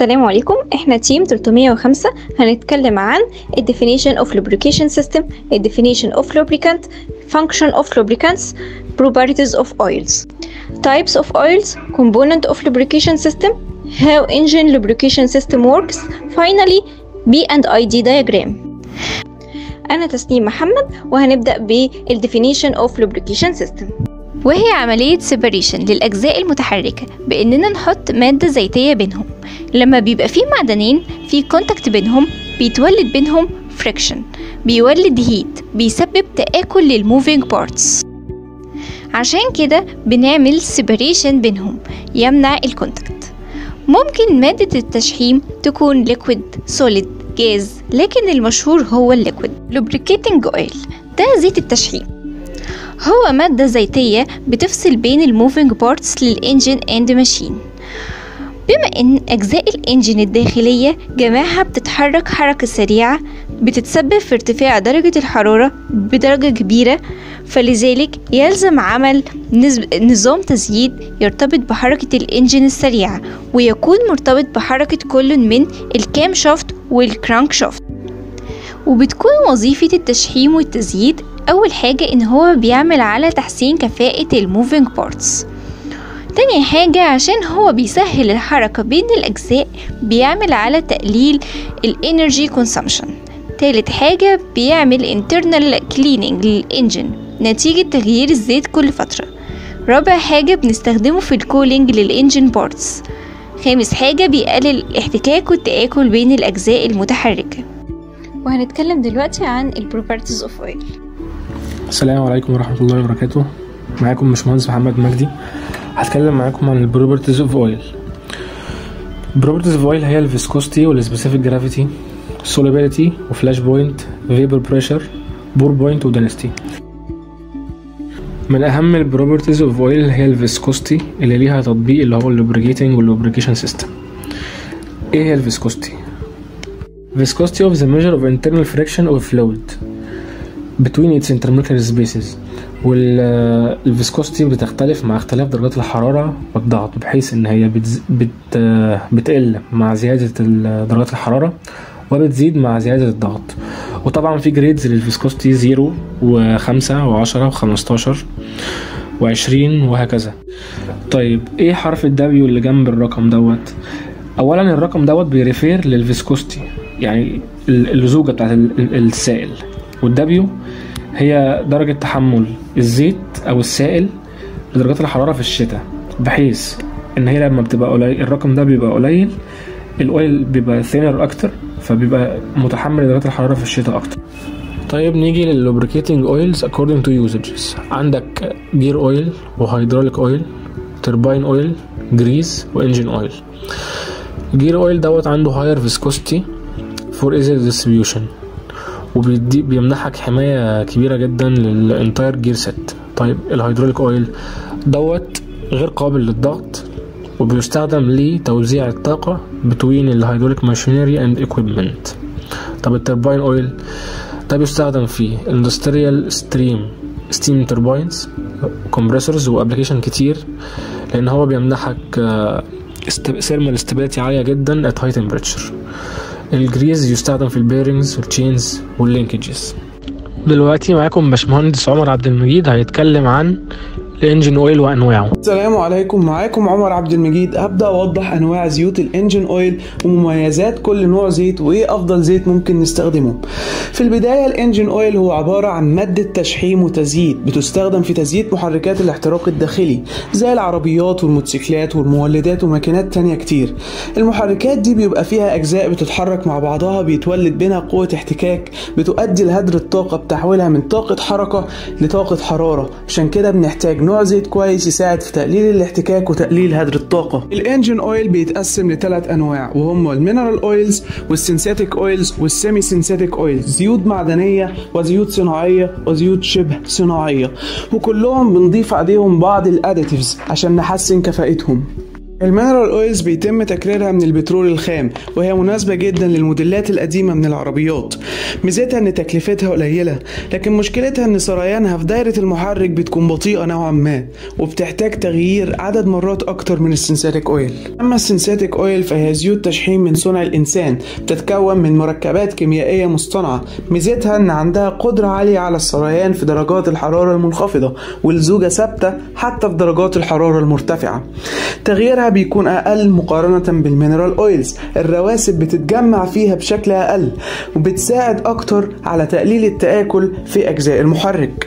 السلام عليكم احنا تيم 305 هنتكلم عن ال definition of lubrication system ال definition of lubricant function of lubricants properties of oils types of oils component of lubrication system how engine lubrication system works finally B and ID diagram أنا تسنيم محمد وهنبدأ بال definition of lubrication system وهي عملية separation للأجزاء المتحركة بإننا نحط مادة زيتية بينهم لما بيبقى في معدنين في كونتاكت بينهم بيتولد بينهم friction بيولد هيت بيسبب تآكل للموفينج بارتس عشان كده بنعمل separation بينهم يمنع الكونتاكت ممكن مادة التشحيم تكون liquid solid جاز لكن المشهور هو الليكويد lubricating oil ده زيت التشحيم هو مادة زيتية بتفصل بين الموفينج بارتس للإنجين اند ماشين بما إن أجزاء الإنجين الداخلية جميعها بتتحرك حركة سريعة بتتسبب في ارتفاع درجة الحرارة بدرجة كبيرة فلذلك يلزم عمل نظام تزييد يرتبط بحركة الإنجين السريعة ويكون مرتبط بحركة كل من الكام شافت والكرانك شافت وبتكون وظيفة التشحيم والتزييد أول حاجة إن هو بيعمل على تحسين كفاءة الموفينج بارتس تاني حاجة عشان هو بيسهل الحركة بين الأجزاء بيعمل على تقليل الانرجي كونسامشن تالت حاجة بيعمل internal cleaning للإنجن نتيجة تغيير الزيت كل فترة رابع حاجة بنستخدمه في الكولينج للإنجن بارتس خامس حاجة بيقلل الاحتكاك والتآكل بين الأجزاء المتحركة وهنتكلم دلوقتي عن ال properties of oil السلام عليكم ورحمة الله وبركاته معاكم باشمهندس محمد مجدي هتكلم معاكم عن البروبرتيز اوف اويل البروبرتيز اوف اويل هي الفيسكوستي والسبيسيفيك جرافيتي سوليبيليتي وفلاش بوينت فيبر بريشر بور بوينت ودنستي من اهم البروبرتيز اوف اويل هي الفيسكوستي اللي ليها تطبيق اللي هو اللوبريكيتنج واللوبريكيشن سيستم ايه هي الفيسكوستي viscosity of the measure of internal friction of fluid between its intermolecular spaces والفيسكوستي بتختلف مع اختلاف درجات الحرارة والضغط بحيث ان هي بتز... بت... بتقل مع زيادة درجات الحرارة وبتزيد مع زيادة الضغط وطبعا في جريدز للفيسكوستي زيرو وخمسة وعشرة وخمستاشر وعشرين وهكذا طيب ايه حرف الدبليو اللي جنب الرقم دوت اولا الرقم دوت بيريفير للفيسكوستي يعني اللزوجة بتاعت السائل والدبليو هي درجة تحمل الزيت أو السائل لدرجات الحرارة في الشتاء بحيث إن هي لما بتبقى قليل الرقم ده بيبقى قليل الأويل بيبقى ثينر أكتر فبيبقى متحمل لدرجات الحرارة في الشتاء أكتر طيب نيجي لللوبريكيتنج اويلز according to usages عندك جير اويل وهيدروليك اويل تربين اويل جريس وانجين اويل جير اويل دوت عنده هاير فيسكوستي فور ايزي ديستريبيوشن وبيمنحك حماية كبيرة جدا للانتاير جير سيت طيب الهيدروليك اويل دوت غير قابل للضغط وبيستخدم لتوزيع الطاقة بتوين الهيدروليك ماشينري اند اكويبمنت طب التربين اويل ده بيستخدم في اندستريال ستريم ستيم ترباينز كومبريسورز وابلكيشن كتير لان هو بيمنحك ثيرمال استابيليتي عالية جدا at high temperature الجريز يستخدم في البيرنجز والتشينز واللينكجز دلوقتي معاكم باشمهندس عمر عبد المجيد هيتكلم عن الانجن اويل وانواعه السلام عليكم معاكم عمر عبد المجيد هبدا اوضح انواع زيوت الانجن اويل ومميزات كل نوع زيت وايه افضل زيت ممكن نستخدمه في البدايه الانجن اويل هو عباره عن ماده تشحيم وتزييت بتستخدم في تزييت محركات الاحتراق الداخلي زي العربيات والموتوسيكلات والمولدات وماكينات تانية كتير المحركات دي بيبقى فيها اجزاء بتتحرك مع بعضها بيتولد بينها قوه احتكاك بتؤدي لهدر الطاقه بتحويلها من طاقه حركه لطاقه حراره عشان كده بنحتاج نوع زيت كويس يساعد في تقليل الاحتكاك وتقليل هدر الطاقة الانجن اويل بيتقسم لثلاث انواع وهم المينرال اويلز والسينثيتيك اويلز والسيمي سينثيتيك اويلز زيوت معدنية وزيوت صناعية وزيوت شبه صناعية وكلهم بنضيف عليهم بعض الاديتيفز عشان نحسن كفاءتهم المينرال اويلز بيتم تكريرها من البترول الخام وهي مناسبة جدا للموديلات القديمة من العربيات ميزتها ان تكلفتها قليلة لكن مشكلتها ان سريانها في دايرة المحرك بتكون بطيئة نوعا ما وبتحتاج تغيير عدد مرات اكتر من السنساتيك اويل اما السنساتيك اويل فهي زيوت تشحيم من صنع الانسان بتتكون من مركبات كيميائية مصطنعة ميزتها ان عندها قدرة عالية على السريان في درجات الحرارة المنخفضة والزوجة ثابتة حتى في درجات الحرارة المرتفعة تغييرها بيكون أقل مقارنة بالمينرال أويلز الرواسب بتتجمع فيها بشكل أقل وبتساعد أكتر على تقليل التآكل في أجزاء المحرك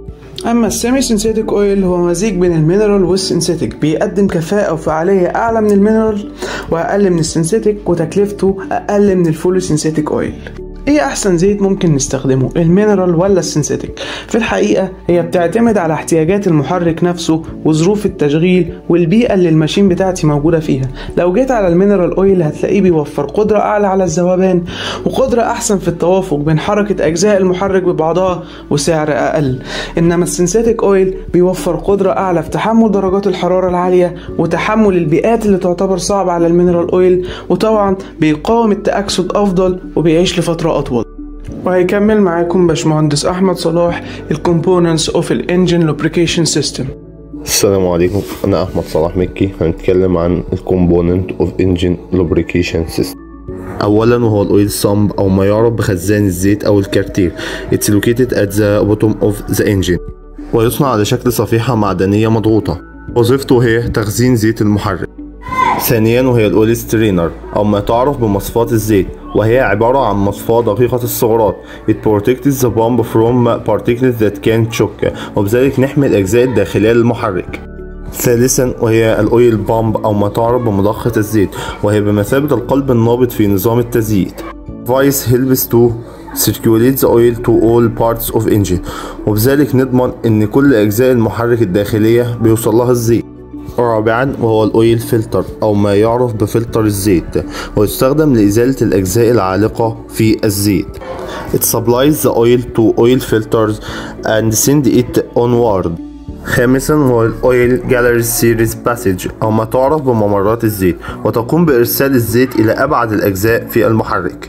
أما السيمي سينثيتيك أويل هو مزيج بين المينرال والسينثيتيك بيقدم كفاءة وفعالية أعلى من المينرال وأقل من السينثيتيك وتكلفته أقل من الفولو سينثيتيك أويل ايه احسن زيت ممكن نستخدمه المينرال ولا السينثيتيك في الحقيقه هي بتعتمد على احتياجات المحرك نفسه وظروف التشغيل والبيئه اللي الماشين بتاعتي موجوده فيها لو جيت على المينرال اويل هتلاقيه بيوفر قدره اعلى على الذوبان وقدره احسن في التوافق بين حركه اجزاء المحرك ببعضها وسعر اقل انما السينثيتيك اويل بيوفر قدره اعلى في تحمل درجات الحراره العاليه وتحمل البيئات اللي تعتبر صعبه على المينرال اويل وطبعا بيقاوم التاكسد افضل وبيعيش لفتره أطول وهيكمل معاكم باشمهندس أحمد صلاح الكومبوننتس اوف الانجن لوبريكيشن سيستم السلام عليكم انا احمد صلاح مكي هنتكلم عن الكومبوننت اوف انجن لوبريكيشن سيستم اولا وهو الاويل سامب او ما يعرف بخزان الزيت او الكارتير It's located at the bottom of the engine ويصنع على شكل صفيحة معدنية مضغوطة وظيفته هي تخزين زيت المحرك ثانيا وهي الاويل سترينر او ما تعرف بمصفاة الزيت وهي عبارة عن مصفاة دقيقة الصغرات It protects the pump from particles that can choke وبذلك نحمي الأجزاء الداخلية للمحرك ثالثا وهي الاويل بامب او ما تعرف بمضخة الزيت وهي بمثابة القلب النابض في نظام التزييت Vice helps to circulate the oil to all parts of engine وبذلك نضمن ان كل اجزاء المحرك الداخلية بيوصل لها الزيت رابعا وهو الاويل فلتر او ما يعرف بفلتر الزيت ويستخدم لازالة الاجزاء العالقة في الزيت It supplies the oil to oil filters and send it onward خامسا هو الاويل جاليري سيريز باسج او ما تعرف بممرات الزيت وتقوم بارسال الزيت الى ابعد الاجزاء في المحرك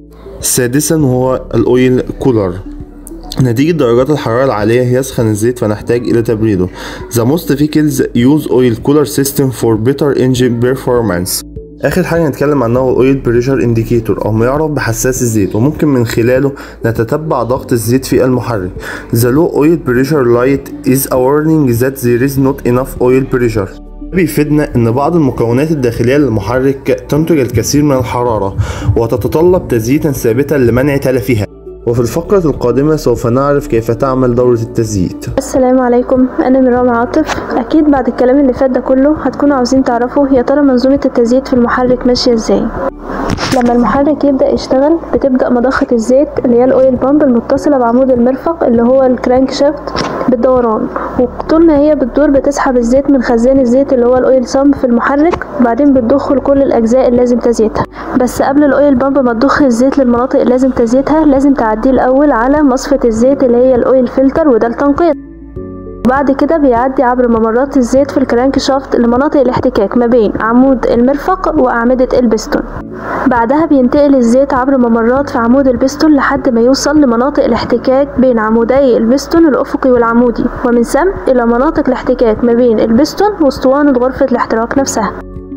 سادسا هو الاويل كولر نتيجة درجات الحرارة العالية يسخن الزيت فنحتاج إلى تبريده. The most vehicles use oil cooler system for better engine performance. آخر حاجة نتكلم عنها هو Oil Pressure Indicator أو ما يعرف بحساس الزيت وممكن من خلاله نتتبع ضغط الزيت في المحرك. The low oil pressure light is a warning that there is not enough oil pressure. بيفيدنا ان بعض المكونات الداخليه للمحرك تنتج الكثير من الحراره وتتطلب تزييتا ثابتا لمنع تلفها وفي الفقرة القادمة سوف نعرف كيف تعمل دورة التزييت السلام عليكم انا مرام عاطف اكيد بعد الكلام اللي فات ده كله هتكونوا عاوزين تعرفوا يا ترى منظومه التزييت في المحرك ماشيه ازاي لما المحرك يبدا يشتغل بتبدا مضخه الزيت اللي هي الاويل بامب المتصله بعمود المرفق اللي هو الكرانك شافت بالدوران وطول ما هي بتدور بتسحب الزيت من خزان الزيت اللي هو الاويل سامب في المحرك وبعدين بتضخه لكل الاجزاء اللي لازم تزييتها بس قبل الاويل بامب ما تضخ الزيت للمناطق اللي لازم تزييتها لازم تعديه الاول على مصفة الزيت اللي هي الاويل فلتر وده التنقيط وبعد كده بيعدي عبر ممرات الزيت في الكرانك شافت لمناطق الاحتكاك ما بين عمود المرفق وأعمدة البستون بعدها بينتقل الزيت عبر ممرات في عمود البستون لحد ما يوصل لمناطق الاحتكاك بين عمودي البستون الأفقي والعمودي ومن ثم إلى مناطق الاحتكاك ما بين البستون واسطوانة غرفة الاحتراق نفسها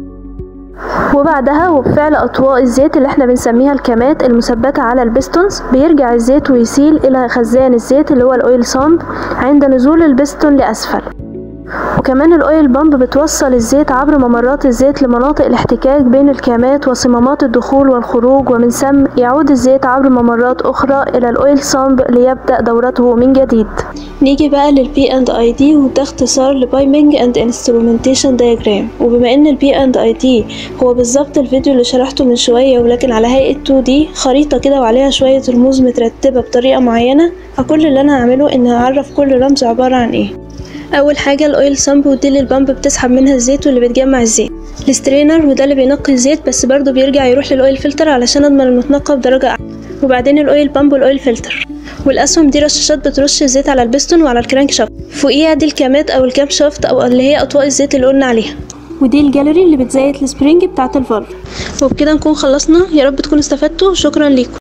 وبعدها وبفعل أطواء الزيت اللي احنا بنسميها الكامات المثبتة على البستونز بيرجع الزيت ويسيل إلى خزان الزيت اللي هو الأويل سامب عند نزول البستون لأسفل وكمان الاويل بامب بتوصل الزيت عبر ممرات الزيت لمناطق الاحتكاك بين الكامات وصمامات الدخول والخروج ومن ثم يعود الزيت عبر ممرات اخرى الى الاويل سامب ليبدا دورته من جديد نيجي بقى للبي اند اي دي وده اختصار لبايمنج اند انسترومنتيشن دايجرام وبما ان البي اند اي دي هو بالظبط الفيديو اللي شرحته من شويه ولكن على هيئه 2 دي خريطه كده وعليها شويه رموز مترتبه بطريقه معينه فكل اللي انا هعمله ان هعرف كل رمز عباره عن ايه اول حاجه الاويل سامب ودي اللي البامب بتسحب منها الزيت واللي بتجمع الزيت السترينر وده اللي بينقي الزيت بس برضه بيرجع يروح للاويل فلتر علشان اضمن انه اتنقى بدرجه اعلى وبعدين الاويل بامب والاويل فلتر والاسهم دي رشاشات بترش الزيت على البستون وعلى الكرانك شافت فوقيها دي الكامات او الكام شافت او اللي هي اطواق الزيت اللي قلنا عليها ودي الجاليري اللي بتزيت السبرينج بتاعة الفالف وبكده نكون خلصنا يا رب تكونوا استفدتوا شكرا ليكم